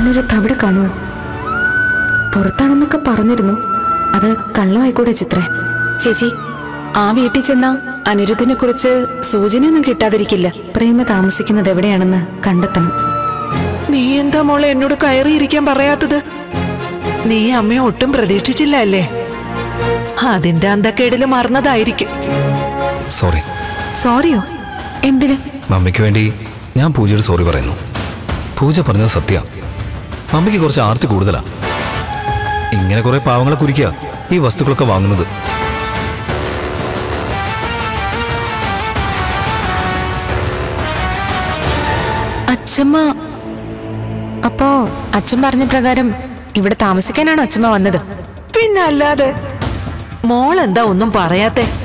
അനിരുദ്ധ അവിടെ കാണുമോ പുറത്താണെന്നൊക്കെ പറഞ്ഞിരുന്നു അത് കള്ളമായിക്കൂടെ ചിത്രേ ചേച്ചി ആ വീട്ടിൽ ചെന്ന അനിരുദ്ധിനെ കുറിച്ച് സൂചനയൊന്നും കിട്ടാതിരിക്കില്ല പ്രേമ താമസിക്കുന്നത് എവിടെയാണെന്ന് കണ്ടെത്തണം നീ എന്താ മോളെ എന്നോട് കയറിയിരിക്കാൻ പറയാത്തത് നീ അമ്മയെ ഒട്ടും പ്രതീക്ഷിച്ചില്ല അല്ലേ അതിന്റെ അന്തക്കേടില് മറന്നതായിരിക്കും സോറി സോറിയോ എന്തിന് മമ്മിക്ക് വേണ്ടി ഞാൻ പൂജയോട് സോറി പറയുന്നു പൂജ പറഞ്ഞത് സത്യ മമ്മിക്ക് കുറച്ച് ആർത്തി കൂടുതലാ ഇങ്ങനെ കുറെ പാവങ്ങളെ കുറിക്കുക ഈ വസ്തുക്കളൊക്കെ വാങ്ങുന്നത് അച്ഛമ്മ അപ്പോ അച്ഛൻ പറഞ്ഞ പ്രകാരം ഇവിടെ താമസിക്കാനാണോ അച്ഛമ്മ വന്നത് പിന്നെ അല്ലാതെ മോൾ എന്താ ഒന്നും പറയാത്തെ